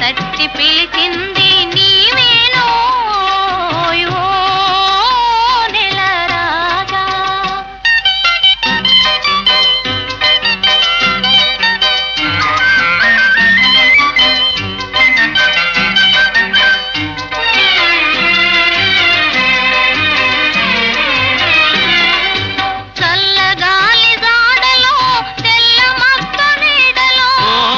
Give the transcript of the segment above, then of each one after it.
తట్టి పిలిచింది నీవేనో ఓ నెల రాజా చల్లగాలి జాడలో తెల్ల మక్క నీడలో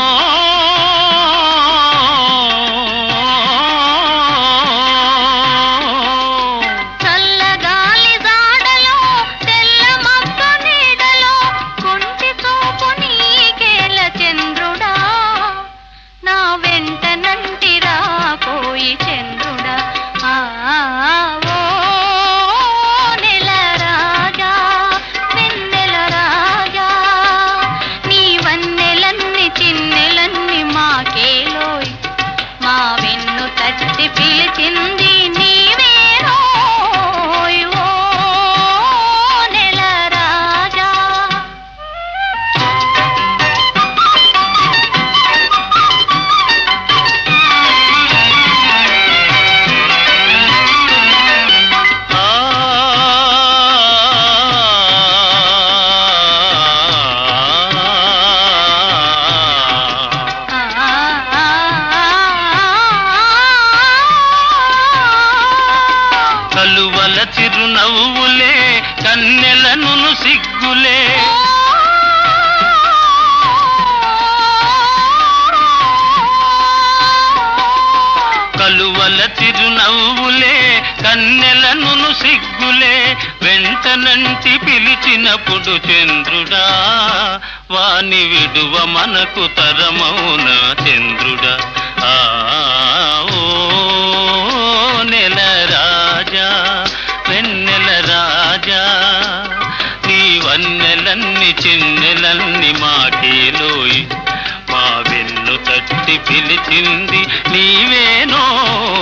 చల్లగాలి జాడలో తెల్ల మక్క నీడలో కుంటి చూపు నీకేల చంద్రుడా నా వెంట నంటి రాపోయి చంద్రుడా ఆ ఓ నెల రాజా వెన్నెల రాజా నీ వన్నెలన్ని చిన్నెలన్ని మాకేలోయ్ మా వెన్ను తట్టి పిలిచింది నీవేనోయ్ ఓ నెల రాజా కలువల చిరునవ్వులే కన్నెలను సిగ్గులే కలువల చిరునవ్వులే కన్నెలను సిగ్గులే వెంటనంటి పిలిచినప్పుడు చంద్రుడా వాని విడువ మనకు తరమౌన చంద్రుడా ఆ ఓ నెల రాజా వెన్నెల రాజా నీ వన్నెలన్ని చిన్నెలన్ని మాకేలోయ్ మా వెన్ను తట్టి పిలిచింది నీవేనో